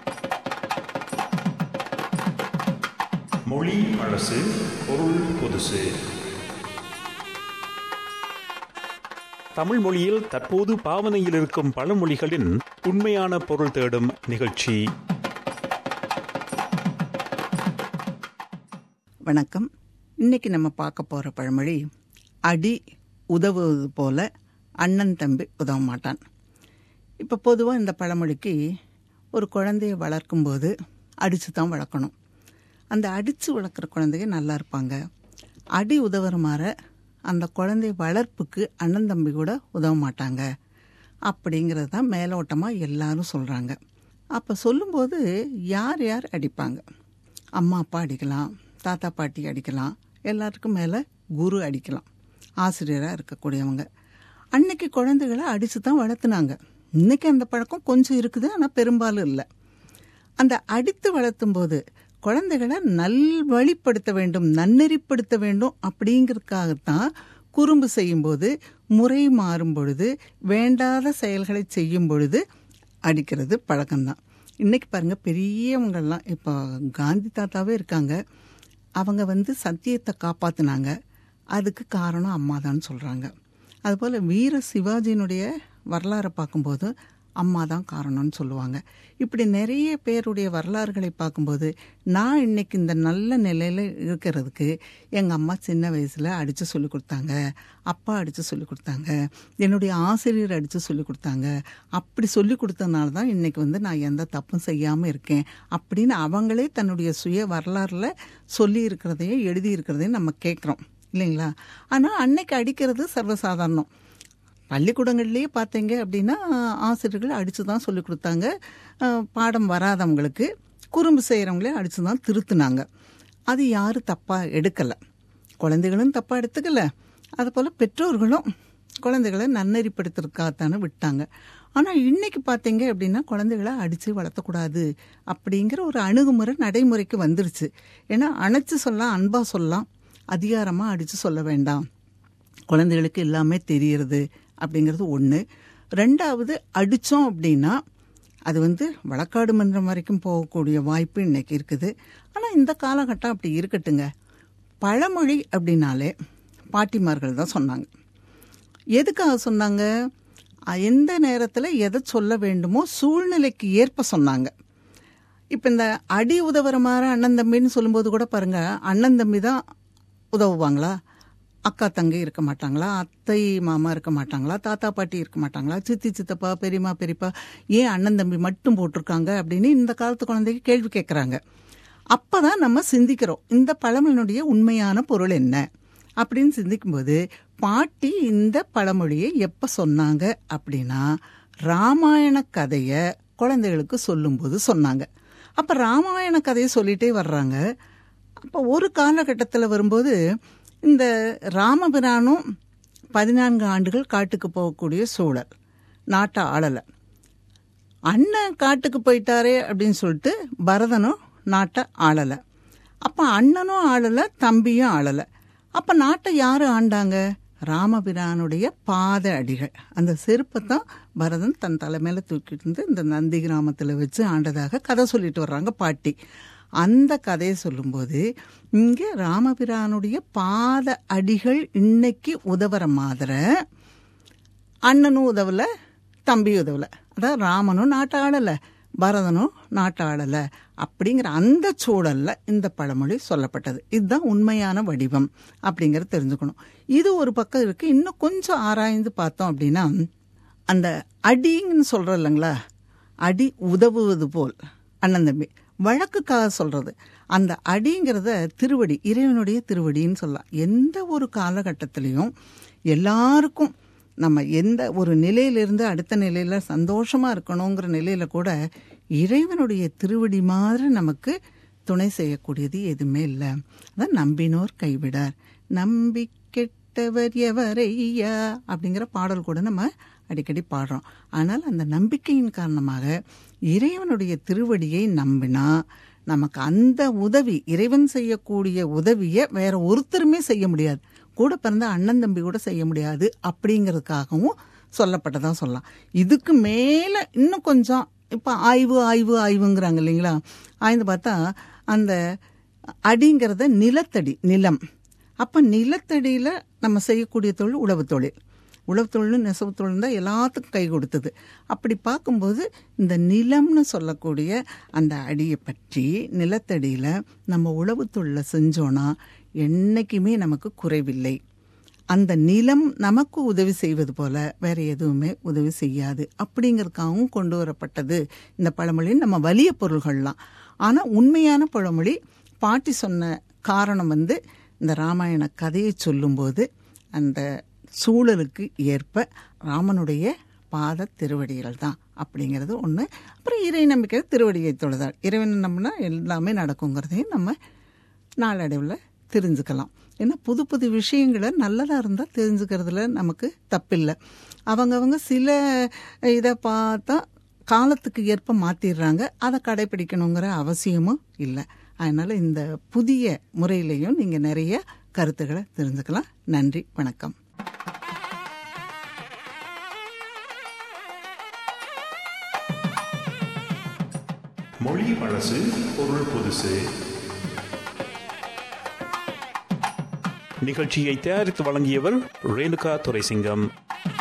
மொழி பழசு பொருள் புதுசு தமிழ் மொழியில் தற்போது பாவனையில் இருக்கும் பழமொழிகளின் உண்மையான பொருள் தேடும் நிகழ்ச்சி வணக்கம் இன்னைக்கு நம்ம பார்க்க போகிற பழமொழி அடி உதவுவது போல அண்ணன் தம்பி உதவ மாட்டான் இப்போ பொதுவாக இந்த பழமொழிக்கு ஒரு குழந்தைய வளர்க்கும்போது அடித்து தான் வளர்க்கணும் அந்த அடித்து வளர்க்குற குழந்தைங்க நல்லா இருப்பாங்க அடி உதவுற மாதிரி அந்த குழந்தை வளர்ப்புக்கு அண்ணன் தம்பி கூட உதவ மாட்டாங்க அப்படிங்கிறது தான் மேலோட்டமாக எல்லாரும் சொல்கிறாங்க அப்போ சொல்லும்போது யார் யார் அடிப்பாங்க அம்மா அப்பா அடிக்கலாம் தாத்தா பாட்டி அடிக்கலாம் எல்லாருக்கும் மேலே குரு அடிக்கலாம் ஆசிரியராக இருக்கக்கூடியவங்க அன்னைக்கு குழந்தைகளை அடித்து தான் வளர்த்துனாங்க இன்னைக்கு அந்த பழக்கம் கொஞ்சம் இருக்குது ஆனால் பெரும்பாலும் இல்லை அந்த அடித்து வளர்த்தும் போது குழந்தைகளை நல்வழிப்படுத்த வேண்டும் நன்னெறிப்படுத்த வேண்டும் அப்படிங்கிறதுக்காகத்தான் குறும்பு செய்யும்போது முறை மாறும் பொழுது வேண்டாத செயல்களை செய்யும் பொழுது அடிக்கிறது பழக்கம்தான் இன்னைக்கு பாருங்க பெரியவங்கள்லாம் இப்போ காந்தி தாத்தாவே இருக்காங்க அவங்க வந்து சத்தியத்தை காப்பாத்தினாங்க அதுக்கு காரணம் அம்மா தான் சொல்கிறாங்க அதுபோல் வீர சிவாஜியினுடைய வரலாறை பார்க்கும்போது அம்மா தான் காரணம்னு சொல்லுவாங்க இப்படி நிறைய பேருடைய வரலாறுகளை பார்க்கும்போது நான் இன்னைக்கு இந்த நல்ல நிலையில் இருக்கிறதுக்கு எங்கள் அம்மா சின்ன வயசில் அடித்து சொல்லி கொடுத்தாங்க அப்பா அடித்து சொல்லி கொடுத்தாங்க என்னுடைய ஆசிரியர் அடித்து சொல்லி கொடுத்தாங்க அப்படி சொல்லி கொடுத்தனால தான் இன்னைக்கு வந்து நான் எந்த தப்பும் செய்யாமல் இருக்கேன் அப்படின்னு அவங்களே தன்னுடைய சுய வரலாறில் சொல்லி இருக்கிறதையும் எழுதி இருக்கிறதையும் நம்ம கேட்குறோம் இல்லைங்களா ஆனால் அன்னைக்கு அடிக்கிறது சர்வசாதாரணம் பள்ளிக்கூடங்கள்லேயே பார்த்தீங்க அப்படின்னா ஆசிரியர்கள் அடித்து தான் சொல்லி கொடுத்தாங்க அஹ், பாடம் வராதவங்களுக்கு குறும்பு செய்கிறவங்களே அடித்து தான் திருத்துனாங்க அது யாரும் தப்பாக எடுக்கலை குழந்தைகளும் தப்பாக எடுத்துக்கல அதுபோல் பெற்றோர்களும் குழந்தைகளை நன்னெறிப்படுத்துறதுக்காகத்தானே விட்டாங்க ஆனால் இன்னைக்கு பார்த்தீங்க அப்படின்னா குழந்தைகளை அடித்து வளர்த்தக்கூடாது அப்படிங்கிற ஒரு அணுகுமுறை நடைமுறைக்கு வந்துருச்சு ஏன்னா அணைச்சு சொல்லலாம் அன்பாக சொல்லலாம் அதிகாரமாக அடித்து சொல்ல வேண்டாம் குழந்தைகளுக்கு எல்லாமே தெரியுறது அப்படிங்கிறது ஒன்று ரெண்டாவது அடித்தோம் அப்படின்னா அது வந்து வழக்காடு மன்றம் வரைக்கும் போகக்கூடிய வாய்ப்பு இன்னைக்கு இருக்குது ஆனால் இந்த காலகட்டம் அப்படி இருக்கட்டுங்க பழமொழி அப்படின்னாலே பாட்டிமார்கள் தான் சொன்னாங்க எதுக்காக சொன்னாங்க அஹ் எந்த நேரத்தில் எதை சொல்ல வேண்டுமோ சூழ்நிலைக்கு ஏற்ப சொன்னாங்க இப்போ இந்த அடி உதவுற மாதிரி அண்ணன் தம்பின்னு சொல்லும்போது கூட பாருங்க அண்ணன் தம்பி தான் உதவுவாங்களா அக்கா தங்கை இருக்க மாட்டாங்களா அத்தை மாமா இருக்க மாட்டாங்களா தாத்தா பாட்டி இருக்க மாட்டாங்களா சித்தி சித்தப்பா பெரியம்மா பெரியப்பா ஏன் அண்ணன் தம்பி மட்டும் போட்டிருக்காங்க அப்படின்னு இந்த காலத்து குழந்தைக்கு கேள்வி கேட்குறாங்க அப்பதான் நம்ம சிந்திக்கிறோம் இந்த பழமொழியினுடைய உண்மையான பொருள் என்ன அப்படின்னு சிந்திக்கும்போது பாட்டி இந்த பழமொழியை எப்ப சொன்னாங்க அப்படின்னா ராமாயண கதையை குழந்தைகளுக்கு சொல்லும்போது சொன்னாங்க அப்ப ராமாயண கதையை சொல்லிட்டே வர்றாங்க அப்போ ஒரு காலகட்டத்தில் வரும்போது இந்த ராமபிரானும் பதினான்கு ஆண்டுகள் காட்டுக்கு போகக்கூடிய சூழல் நாட்டை ஆளலை அண்ணன் காட்டுக்கு போயிட்டாரே அப்படின்னு சொல்லிட்டு பரதனும் நாட்டை ஆளலை அப்போ அண்ணனும் ஆளலை தம்பியும் ஆளலை அப்போ நாட்டை யார் ஆண்டாங்க ராமபிரானுடைய பாத அடிகள் அந்த செருப்பை தான் பரதன் தன் தலைமையில தூக்கிட்டு இருந்து இந்த நந்தி கிராமத்தில் வச்சு ஆண்டதாக கதை சொல்லிட்டு வர்றாங்க பாட்டி அந்த கதையை சொல்லும்போது இங்கே ராமபிரானுடைய பாத அடிகள் இன்னைக்கு உதவுற மாதிரி அண்ணனும் உதவல தம்பி உதவல அதாவது ராமனும் நாட்டை ஆளல பரதனும் நாட்டை ஆளல அப்படிங்கிற அந்த சூழல்ல இந்த பழமொழி சொல்லப்பட்டது இதுதான் உண்மையான வடிவம் அப்படிங்கறத தெரிஞ்சுக்கணும் இது ஒரு பக்கம் இருக்கு இன்னும் கொஞ்சம் ஆராய்ந்து பார்த்தோம் அப்படின்னா அந்த அடின்னு சொல்றோம் இல்லைங்களா அடி உதவுவது போல் அண்ணன் தம்பி வழக்குக்காக சொல்றது அந்த அடிங்கிறத திருவடி இறைவனுடைய திருவடின்னு சொல்லலாம் எந்த ஒரு காலகட்டத்திலையும் எல்லாருக்கும் நம்ம எந்த ஒரு நிலையிலிருந்து அடுத்த நிலையில சந்தோஷமா இருக்கணுங்கிற நிலையில கூட இறைவனுடைய திருவடி மாதிரி நமக்கு துணை செய்யக்கூடியது எதுவுமே இல்லை அதான் நம்பினோர் கைவிடார் நம்பி கெட்டவர் எவரையா அப்படிங்கிற பாடல் கூட நம்ம அடிக்கடி பாடுறோம் ஆனால் அந்த நம்பிக்கையின் காரணமாக இறைவனுடைய திருவடியை நம்பினா நமக்கு அந்த உதவி இறைவன் செய்யக்கூடிய உதவியை வேற ஒருத்தருமே செய்ய முடியாது கூட பிறந்த அண்ணன் தம்பி கூட செய்ய முடியாது அப்படிங்கிறதுக்காகவும் சொல்லப்பட்டதா சொல்லலாம் இதுக்கு மேல இன்னும் கொஞ்சம் இப்போ ஆய்வு ஆய்வு ஆய்வுங்கிறாங்க இல்லைங்களா ஆய்ந்து பார்த்தா அந்த அடிங்கிறத நிலத்தடி நிலம் அப்போ நிலத்தடியில் நம்ம செய்யக்கூடிய தொழில் உழவு தொழில் உழவு தொழில் நெசவு தொழில் தான் எல்லாத்துக்கும் கை கொடுத்தது அப்படி பார்க்கும்போது இந்த நிலம்னு சொல்லக்கூடிய அந்த அடியை பற்றி நிலத்தடியில் நம்ம உழவு தொழிலை செஞ்சோன்னா என்றைக்குமே நமக்கு குறைவில்லை அந்த நிலம் நமக்கு உதவி செய்வது போல வேற எதுவுமே உதவி செய்யாது அப்படிங்கிறதுக்காகவும் கொண்டு வரப்பட்டது இந்த பழமொழி நம்ம வலிய பொருள்கள்லாம் ஆனால் உண்மையான பழமொழி பாட்டி சொன்ன காரணம் வந்து இந்த ராமாயண கதையை சொல்லும்போது அந்த சூழலுக்கு ஏற்ப ராமனுடைய பாத திருவடிகள் தான் அப்படிங்கிறது ஒன்று அப்புறம் இறை நம்பிக்கை திருவடியை தொழுதாள் இறைவன் நம்பினா எல்லாமே நடக்குங்கிறதையும் நம்ம நாளடைவில் தெரிஞ்சுக்கலாம் ஏன்னா புது புது விஷயங்களை நல்லதாக இருந்தால் தெரிஞ்சுக்கிறதுல நமக்கு தப்பில்லை அவங்கவங்க சில இதை பார்த்தா காலத்துக்கு ஏற்ப மாற்றிடுறாங்க அதை கடைபிடிக்கணுங்கிற அவசியமும் இல்லை அதனால் இந்த புதிய முறையிலையும் நீங்கள் நிறைய கருத்துக்களை தெரிஞ்சுக்கலாம் நன்றி வணக்கம் மொழி பழசு பொருள் புதுசு நிகழ்ச்சியை தயாரித்து வழங்கியவர் ரேணுகா துரைசிங்கம்